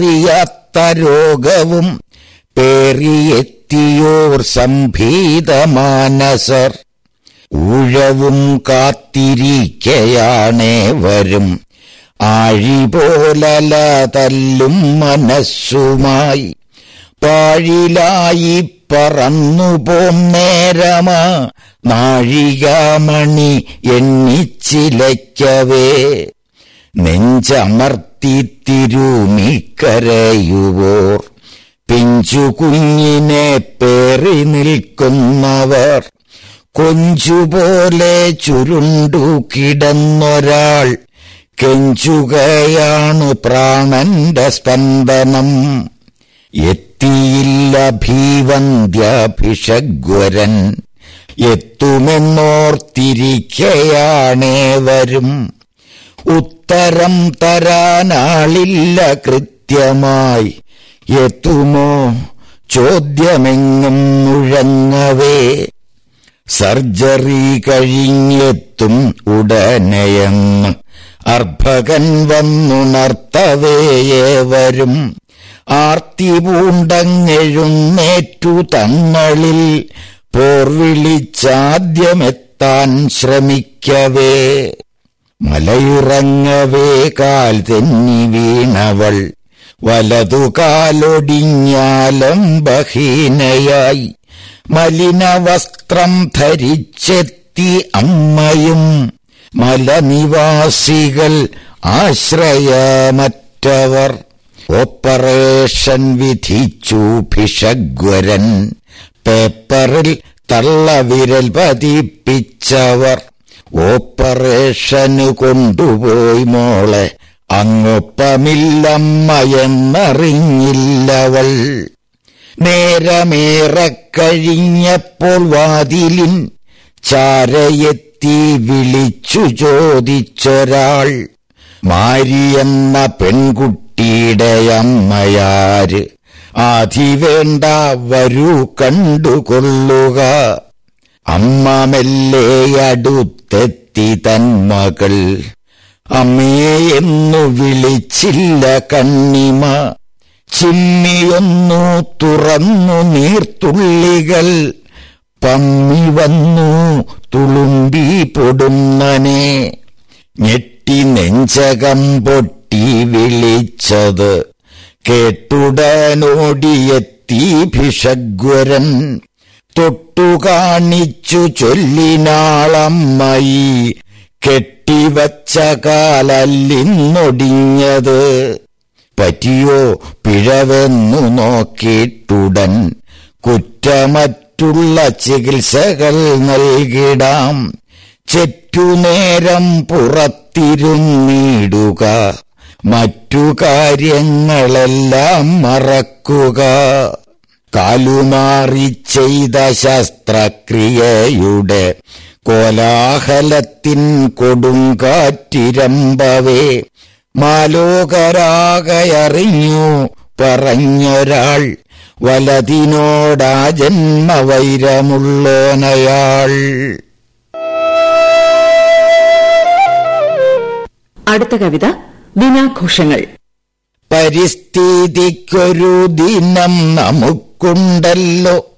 അറിയാത്ത രോഗവും പേറിയെത്തിയോർ സംഭീതമാനസർ ഊഴവും കാത്തിരിക്കയാണേ വരും ആഴിപോലല തല്ലും മനസ്സുമായി പാഴിലായി പറന്നുപോം നേരമാ നാഴികാമണി എണ്ണിച്ചിലയ്ക്കവേ നെഞ്ചമർത്തി തിരുമിക്കരയുവോർ പിഞ്ചു കുഞ്ഞിനെ പേറി നിൽക്കുന്നവർ കൊഞ്ചുപോലെ ചുരുണ്ടു കിടന്നൊരാൾ കെഞ്ചുകയാണ് പ്രാണന്റെ സ്പന്ദനം എത്തിയില്ല ഭീവന്ധ്യാഭിഷഗ്വരൻ എത്തുമെന്നോർത്തിരിക്കയാണേ വരും ഉത്തരം തരാനാളില്ല കൃത്യമായി എത്തുമോ ചോദ്യമെങ്ങും മുഴങ്ങവേ സർജറി കഴിഞ്ഞെത്തും ഉടനെയെന്ന് അർഭകൻ വന്നുണർത്തവേയെ വരും ആർത്തി പൂണ്ടങ്ങെഴുന്നേറ്റു തങ്ങളിൽ പോർവിളിച്ചാദ്യമെത്താൻ ശ്രമിക്കവേ മലയിറങ്ങവേ കാൽ തെന്നി വീണവൾ വലതുകാലൊടിഞ്ഞാലം ബഹീനയായി മലിനവസ്ത്രം ധരിച്ചെത്തി അമ്മയും മലനിവാസികൾ ആശ്രയമറ്റവർ ഓപ്പറേഷൻ വിധിച്ചു ഭിഷഗ്വരൻ പേപ്പറിൽ തള്ളവിരൽ പതിപ്പിച്ചവർ ഓപ്പറേഷന് കൊണ്ടുപോയി മോളെ അങ്ങൊപ്പമില്ലമ്മയെന്നറിഞ്ഞില്ലവൾ നേരമേറെ കഴിഞ്ഞപ്പോൾ വാതിലിൻ ചാരയെത്തി വിളിച്ചു ചോദിച്ചൊരാൾ മാരിയെന്ന പെൺകുട്ടിയുടെ അമ്മയാര് ആധിവേണ്ട വരൂ കണ്ടുകൊള്ളുക അമ്മ മെല്ലെ അടുത്തെത്തി തൻ മകൾ അമ്മയെന്നു വിളിച്ചില്ല കണ്ണിമ ചിമ്മിയൊന്നു തുറന്നു നീർത്തുള്ളികൾ പമ്മി വന്നു തുളുമ്പി പൊടുന്നനെ ഞെട്ടി നെഞ്ചകം പൊട്ടി വിളിച്ചത് കേട്ടുടനോടിയെത്തി ഭിഷഗ്വരൻ തൊട്ടു കാണിച്ചു ചൊല്ലിനാളമ്മയി കെട്ടിവച്ച കാലല്ലിന്നൊടിഞ്ഞത് പറ്റിയോ പിഴവെന്നു നോക്കിയിട്ടുടൻ കുറ്റമറ്റുള്ള ചികിത്സകൾ നൽകിടാം ചെറ്റുനേരം പുറത്തിരുന്നിടുക മറ്റു കാര്യങ്ങളെല്ലാം മറക്കുക കാലുമാറി ചെയ്ത ശസ്ത്രക്രിയയുടെ കോലാഹലത്തിൻ കൊടുങ്കാറ്റിരമ്പവേ മാലോകരാകയറിഞ്ഞു പറഞ്ഞൊരാൾ വലതിനോടാ ജന്മവൈരമുള്ളോനയാൾ അടുത്ത കവിത ദിനാഘോഷങ്ങൾ പരിസ്ഥിതിക്കൊരു ദിനം നമുക്കുണ്ടല്ലോ